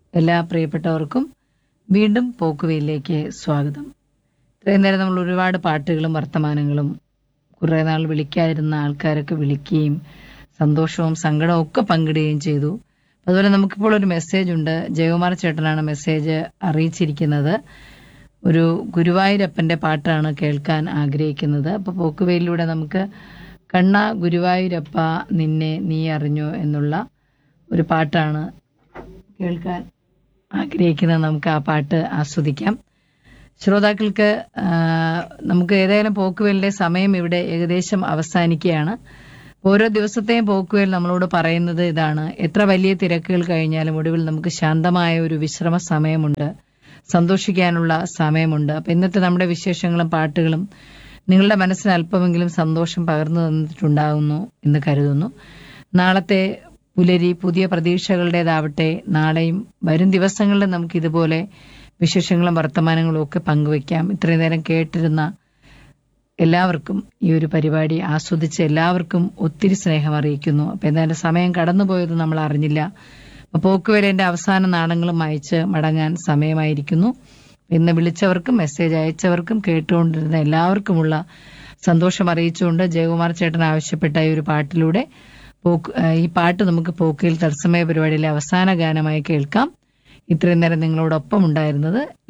എല്ലാ പ്രിയപ്പെട്ടവർക്കും വീണ്ടും പോക്കുവയിലേക്ക് സ്വാഗതം ഇത്രയും നേരം നമ്മൾ ഒരുപാട് പാട്ടുകളും വർത്തമാനങ്ങളും കുറേ നാൾ വിളിക്കാതിരുന്ന ആൾക്കാരൊക്കെ വിളിക്കുകയും സന്തോഷവും സങ്കടവും ഒക്കെ പങ്കിടുകയും ചെയ്തു അതുപോലെ നമുക്കിപ്പോൾ ഒരു മെസ്സേജ് ഉണ്ട് ജയകുമാർ ചേട്ടനാണ് മെസ്സേജ് അറിയിച്ചിരിക്കുന്നത് ഒരു ഗുരുവായൂരപ്പന്റെ പാട്ടാണ് കേൾക്കാൻ ആഗ്രഹിക്കുന്നത് അപ്പോൾ പോക്കുവയിലൂടെ നമുക്ക് കണ്ണ ഗുരുവായൂരപ്പ നിന്നെ നീ അറിഞ്ഞോ എന്നുള്ള ഒരു പാട്ടാണ് കേൾക്കാൻ ആഗ്രഹിക്കുന്നത് നമുക്ക് ആ പാട്ട് ആസ്വദിക്കാം ശ്രോതാക്കൾക്ക് ആ, നമുക്ക് ഏതായാലും പോക്കുവലിന്റെ സമയം ഇവിടെ ഏകദേശം അവസാനിക്കുകയാണ് ഓരോ ദിവസത്തെയും പോക്കുവൽ നമ്മളോട് പറയുന്നത് ഇതാണ് എത്ര വലിയ തിരക്കുകൾ കഴിഞ്ഞാലും ഒടുവിൽ നമുക്ക് ശാന്തമായ ഒരു വിശ്രമ സമയമുണ്ട് സന്തോഷിക്കാനുള്ള സമയമുണ്ട് അപ്പൊ ഇന്നത്തെ നമ്മുടെ വിശേഷങ്ങളും പാട്ടുകളും നിങ്ങളുടെ മനസ്സിന് അല്പമെങ്കിലും സന്തോഷം പകർന്നു തന്നിട്ടുണ്ടാകുന്നു എന്ന് കരുതുന്നു നാളത്തെ പുലരി പുതിയ പ്രതീക്ഷകളുടേതാവട്ടെ നാളെയും വരും ദിവസങ്ങളിൽ നമുക്ക് ഇതുപോലെ വിശേഷങ്ങളും വർത്തമാനങ്ങളും ഒക്കെ പങ്കുവയ്ക്കാം ഇത്രയും നേരം കേട്ടിരുന്ന എല്ലാവർക്കും ഈ ഒരു പരിപാടി ആസ്വദിച്ച എല്ലാവർക്കും ഒത്തിരി സ്നേഹം അറിയിക്കുന്നു അപ്പൊ എന്തായാലും സമയം കടന്നുപോയത് നമ്മൾ അറിഞ്ഞില്ല അപ്പൊ പോക്കുവരന്റെ അവസാന നാണങ്ങളും അയച്ച് മടങ്ങാൻ സമയമായിരിക്കുന്നു ഇന്ന് വിളിച്ചവർക്കും മെസ്സേജ് അയച്ചവർക്കും കേട്ടുകൊണ്ടിരുന്ന എല്ലാവർക്കുമുള്ള സന്തോഷം അറിയിച്ചുകൊണ്ട് ജയകുമാർ ചേട്ടൻ ആവശ്യപ്പെട്ട ഈ ഒരു പാട്ടിലൂടെ പോക്ക് ഏഹ് ഈ പാട്ട് നമുക്ക് പോക്കയിൽ തത്സമയ പരിപാടിയിലെ അവസാന ഗാനമായി കേൾക്കാം ഇത്രയും നേരം നിങ്ങളോടൊപ്പം ഉണ്ടായിരുന്നത്